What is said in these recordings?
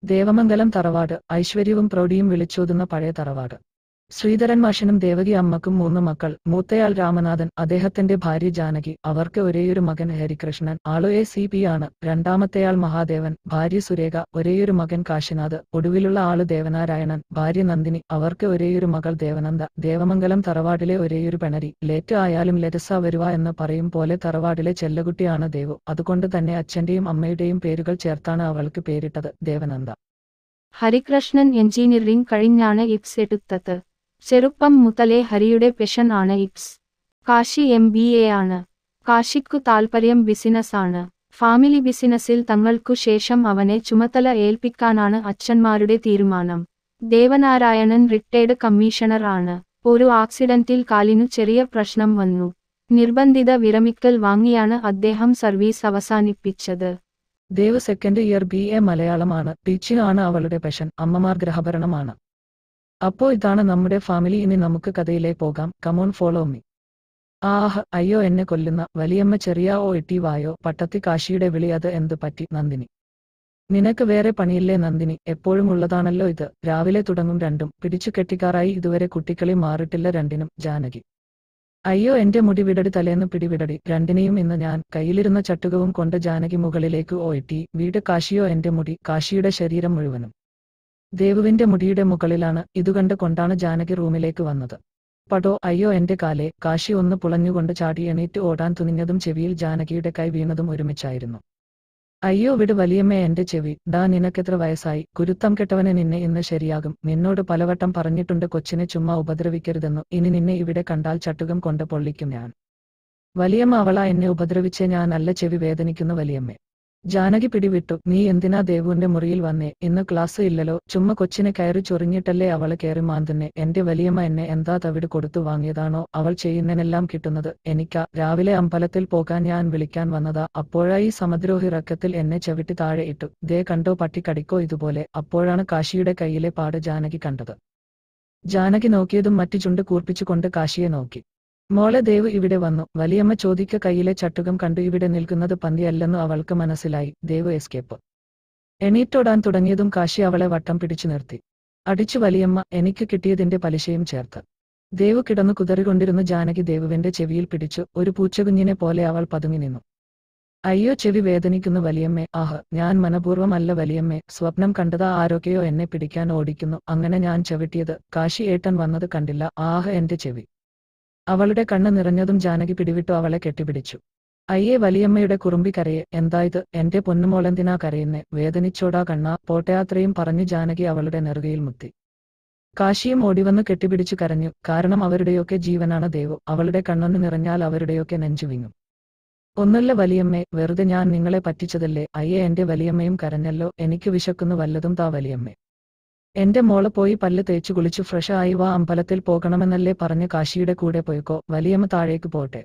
ദേവമംഗലം തറവാട് ഐശ്വര്യവും പ്രൗഢിയും വിളിച്ചോതുന്ന പഴയ തറവാട് ശ്രീധരൻ മാഷനും ദേവകി അമ്മക്കും മൂന്ന് മക്കൾ മൂത്തയാൾ രാമനാഥൻ അദ്ദേഹത്തിന്റെ ഭാര്യ ജാനകി അവർക്ക് ഒരേയൊരു മകൻ ഹരികൃഷ്ണൻ ആളു എ സി പി ആണ് രണ്ടാമത്തെയാൾ മഹാദേവൻ ഭാര്യ സുരേഖ ഒരേയൊരു മകൻ കാശിനാഥ് ഒടുവിലുള്ള ആള് ദേവനാരായണൻ ഭാര്യ നന്ദിനി അവർക്ക് ഒരേയൊരു മകൾ ദേവനന്ദ ദേവമംഗലം തറവാടിലെ ഒരേയൊരു പെണരി ലേറ്റ് ആയാലും ലെറ്റസ വരുവ എന്ന് പറയും പോലെ തറവാടിലെ ചെല്ലകുട്ടിയാണ് ദേവു അതുകൊണ്ട് തന്നെ അച്ഛന്റെയും അമ്മയുടെയും പേരുകൾ ചേർത്താണ് അവൾക്ക് പേരിട്ടത് ദേവനന്ദ ഹരികൃഷ്ണൻ എഞ്ചിനീയറിംഗ് കഴിഞ്ഞാണ് ഇപ്സ് എടുത്തത് ചെറുപ്പം മുതലേ ഹരിയുടെ പെഷൻ ആണ് IPS Kashi M B A ആണ് കാശിക്കു താൽപര്യം ബിസിനസ് ആണ് ഫാമിലി ബിസിനസ്സിൽ തങ്ങൾക്കു ശേഷം അവനെ ചുമതല ഏൽപ്പിക്കാനാണ് അച്ഛന്മാരുടെ തീരുമാനം ദേവനാരായണൻ റിട്ടയർഡ് കമ്മീഷണർ ആണ് ഒരു ആക്സിഡന്റിൽ കാലിനു ചെറിയ പ്രശ്നം വന്നു നിർബന്ധിത വിരമിക്കൽ വാങ്ങിയാണ് അദ്ദേഹം സർവീസ് അവസാനിപ്പിച്ചത് Dev second year B A മലയാളമാണ് ടീച്ചിങ് ആണ് അവളുടെ പെഷൻ അമ്മമാർ ഗ്രഹഭരണമാണ് അപ്പോ ഇതാണ് നമ്മുടെ ഫാമിലി ഇനി നമുക്ക് കഥയിലേക്ക് പോകാം കമോൺ ഫോളോ മീ ആഹ് അയ്യോ എന്നെ കൊല്ലുന്ന വലിയമ്മ ചെറിയ ഓ ഇട്ടി വായോ പട്ടത്തി കാശിയുടെ വിളി അത് എന്ത് പറ്റി നന്ദിനി നിനക്ക് വേറെ പണിയില്ലേ നന്ദിനി എപ്പോഴും ഉള്ളതാണല്ലോ ഇത് രാവിലെ തുടങ്ങും രണ്ടും പിടിച്ചു കെട്ടിക്കാറായി ഇതുവരെ കുട്ടിക്കളി മാറിട്ടില്ല രണ്ടിനും ജാനകി അയ്യോ എന്റെ മുടി വിടടി തലേന്ന് പിടിവിടടി രണ്ടിനെയും ഇന്ന് ഞാൻ കയ്യിലിരുന്ന ചട്ടുകവും കൊണ്ട് ജാനകി മുകളിലേക്ക് ഓയിട്ടി വീട് കാശിയോ എന്റെ മുടി കാശിയുടെ ശരീരം മുഴുവനും ദേവുവിന്റെ മുടിയുടെ മുകളിലാണ് ഇതുകണ്ട് കൊണ്ടാണ് ജാനകി റൂമിലേക്ക് വന്നത് പടോ അയ്യോ എന്റെ കാലെ കാശി ഒന്ന് പുളഞ്ഞുകൊണ്ട് ചാടി എണീറ്റ് ഓടാൻ തുനിഞ്ഞതും ചെവിയിൽ ജാനകിയുടെ കൈ വീണതും ഒരുമിച്ചായിരുന്നു അയ്യോ വിട് വലിയമ്മേ എന്റെ ചെവി ഡാ നിനക്കെത്ര വയസ്സായി കുരുത്തം കെട്ടവനെ നിന്നെ ഇന്ന് ശരിയാകും നിന്നോട് പലവട്ടം പറഞ്ഞിട്ടുണ്ട് കൊച്ചിനെ ചുമ്മാ ഉപദ്രവിക്കരുതെന്നു ഇനി നിന്നെ ഇവിടെ കണ്ടാൽ ചട്ടുകം കൊണ്ട് പൊള്ളിക്കും ഞാൻ വലിയമ്മ അവളാ എന്നെ ഉപദ്രവിച്ചേ ഞാൻ അല്ല ചെവി വേദനിക്കുന്നു വലിയമ്മേ ജാനകി പിടിവിട്ടു നീ എന്തിനാ ദേവുവിന്റെ മുറിയിൽ വന്നേ ഇന്ന് ക്ലാസ് ഇല്ലല്ലോ ചുമ്മാ കൊച്ചിനെ കയറി ചൊറിഞ്ഞിട്ടല്ലേ അവള് കയറി മാന്തുന്നെ എന്റെ വലിയമ്മ എന്നെ എന്താ തവിട് കൊടുത്തു വാങ്ങിയതാണോ അവൾ ചെയ്യുന്നതിനെല്ലാം കിട്ടുന്നത് എനിക്കാ രാവിലെ അമ്പലത്തിൽ പോകാൻ ഞാൻ വിളിക്കാൻ വന്നതാ അപ്പോഴായി സമദ്രോഹി റക്കത്തിൽ എന്നെ ചവിട്ടി താഴെ ഇട്ടു ദേ കണ്ടോ പട്ടി കടിക്കോ ഇതുപോലെ അപ്പോഴാണ് കാശിയുടെ കയ്യിലെ പാട് ജാനകി കണ്ടത് ജാനകി നോക്കിയതും മറ്റു ചുണ്ട് കൂർപ്പിച്ചുകൊണ്ട് കാശിയെ നോക്കി മോളെ ദേവ് ഇവിടെ വന്നു വലിയമ്മ ചോദിക്ക കയ്യിലെ ചട്ടുകം കണ്ടു ഇവിടെ നിൽക്കുന്നത് പന്തിയല്ലെന്നു അവൾക്ക് മനസ്സിലായി ദേവ് എസ്കേപ്പ് എണീറ്റോടാൻ തുടങ്ങിയതും കാശി അവളെ വട്ടം പിടിച്ചു നിർത്തി അടിച്ചു വലിയമ്മ എനിക്ക് കിട്ടിയതിന്റെ പലിശയും ചേർത്ത് ദേവ് കിടന്നു കുതറിക്കൊണ്ടിരുന്ന ജാനകി ദേവുവിന്റെ ചെവിയിൽ പിടിച്ചു ഒരു പൂച്ചകുഞ്ഞിനെ പോലെ അവൾ പതുങ്ങി നിന്നു അയ്യോ ചെവി വേദനിക്കുന്നു വലിയമ്മേ ആഹ് ഞാൻ മനപൂർവ്വമല്ല വലിയമ്മേ സ്വപ്നം കണ്ടതാ ആരൊക്കെയോ എന്നെ പിടിക്കാൻ ഓടിക്കുന്നു അങ്ങനെ ഞാൻ ചവിട്ടിയത് കാശി ഏട്ടൻ വന്നത് കണ്ടില്ല ആഹ് എന്റെ ചെവി അവളുടെ കണ്ണ് നിറഞ്ഞതും ജാനകി പിടിവിട്ടു അവളെ കെട്ടിപ്പിടിച്ചു അയ്യേ വലിയമ്മയുടെ കുറുമ്പി കരയെ എന്തായത് എന്റെ പൊന്നുമോളെന്തിനാ കരയുന്നേ വേദനിച്ചോടാ കണ്ണാ പോട്ടയാത്രയും പറഞ്ഞു ജാനകി അവളുടെ നെറുകയിൽ മുത്തി കാശിയും ഓടിവന്ന് കെട്ടിപ്പിടിച്ചു കരഞ്ഞു കാരണം അവരുടെയൊക്കെ ജീവനാണ് ദേവു അവളുടെ കണ്ണൊന്ന് നിറഞ്ഞാൽ അവരുടെയൊക്കെ നെഞ്ചു വിങ്ങും ഒന്നുമില്ല വലിയമ്മേ വെറുതെ ഞാൻ നിങ്ങളെ പറ്റിച്ചതല്ലേ അയ്യേ എന്റെ വലിയമ്മയും കരഞ്ഞല്ലോ എനിക്ക് വിശക്കുന്നു വല്ലതും താ വലിയമ്മേ എന്റെ മോള് പോയി പല്ല് തേച്ചു കുളിച്ചു ഫ്രഷ് ആയി വാ അമ്പലത്തിൽ പോകണമെന്നല്ലേ പറഞ്ഞ് കാശിയുടെ കൂടെ പോയിക്കോ വലിയമ്മ താഴേക്ക് പോട്ടെ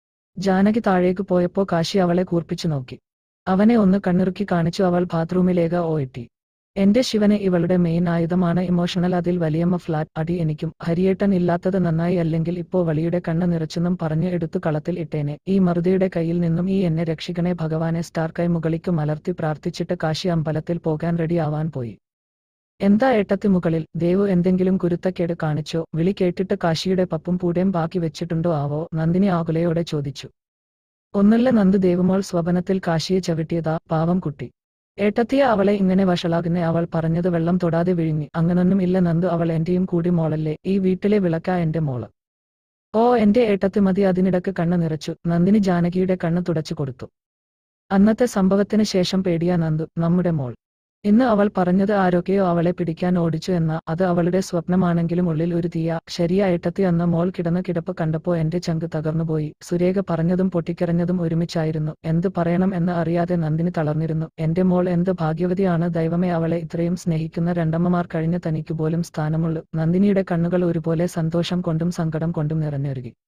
ജാനകി താഴേക്ക് പോയപ്പോ കാശി അവളെ കൂർപ്പിച്ചു നോക്കി അവനെ ഒന്ന് കണ്ണിറുക്കി കാണിച്ചു അവൾ ബാത്റൂമിലേക്ക് ഓയിട്ടി എന്റെ ശിവനെ ഇവളുടെ മെയിൻ ആയുധമാണ് ഇമോഷണൽ അതിൽ വലിയമ്മ ഫ്ലാറ്റ് അടി എനിക്കും ഹരിയേട്ടൻ ഇല്ലാത്തത് നന്നായി അല്ലെങ്കിൽ ഇപ്പോ വളിയുടെ കണ്ണ് നിറച്ചെന്നും പറഞ്ഞു എടുത്തു കളത്തിൽ ഇട്ടേനെ ഈ മറുതിയുടെ കയ്യിൽ നിന്നും ഈ എന്നെ രക്ഷിക്കണേ ഭഗവാനെ സ്റ്റാർ കൈ മുകളിക്ക് മലർത്തി പ്രാർത്ഥിച്ചിട്ട് കാശി അമ്പലത്തിൽ പോകാൻ റെഡി ആവാൻ പോയി എന്താ ഏട്ടത്തി മുകളിൽ ദേവു എന്തെങ്കിലും കുരുത്തക്കേട് കാണിച്ചോ വിളി കേട്ടിട്ട് കാശിയുടെ പപ്പും പൂടേം ബാക്കി വെച്ചിട്ടുണ്ടോ ആവോ നന്ദിനി ആകുലയോടെ ചോദിച്ചു ഒന്നല്ല നന്ദു ദേവുമോൾ സ്വപനത്തിൽ കാശിയെ ചവിട്ടിയതാ പാവം കുട്ടി ഏട്ടത്തിയ അവളെ ഇങ്ങനെ വഷളാകുന്ന അവൾ പറഞ്ഞത് വെള്ളം തൊടാതെ വിഴുങ്ങി അങ്ങനൊന്നും ഇല്ല നന്ദു അവൾ എന്റെയും കൂടി മോളല്ലേ ഈ വീട്ടിലെ വിളക്കാ എന്റെ മോള് ഓ എന്റെ ഏട്ടത്തി മതി അതിനിടക്ക് കണ്ണ് നിറച്ചു നന്ദിനി ജാനകിയുടെ കണ്ണ് തുടച്ചു കൊടുത്തു അന്നത്തെ സംഭവത്തിന് ശേഷം പേടിയാ നന്ദു നമ്മുടെ മോൾ ഇന്ന് അവൾ പറഞ്ഞത് ആരൊക്കെയോ അവളെ പിടിക്കാൻ ഓടിച്ചു എന്ന അത് അവളുടെ സ്വപ്നമാണെങ്കിലും ഉള്ളിൽ ഒരു തീയ ശരിയായിട്ടെത്തി അന്ന് മോൾ കിടന്ന കിടപ്പ് കണ്ടപ്പോ എന്റെ ചങ്ക് തകർന്നുപോയി സുരേഖ പറഞ്ഞതും പൊട്ടിക്കരഞ്ഞതും ഒരുമിച്ചായിരുന്നു എന്ത് പറയണം എന്ന് അറിയാതെ നന്ദിനി തളർന്നിരുന്നു എന്റെ മോൾ എന്ത് ഭാഗ്യവതിയാണ് ദൈവമേ അവളെ ഇത്രയും സ്നേഹിക്കുന്ന രണ്ടമ്മമാർ കഴിഞ്ഞ തനിക്ക് പോലും സ്ഥാനമുള്ളൂ നന്ദിനിയുടെ കണ്ണുകൾ ഒരുപോലെ സന്തോഷം കൊണ്ടും സങ്കടം കൊണ്ടും നിറഞ്ഞൊരുകി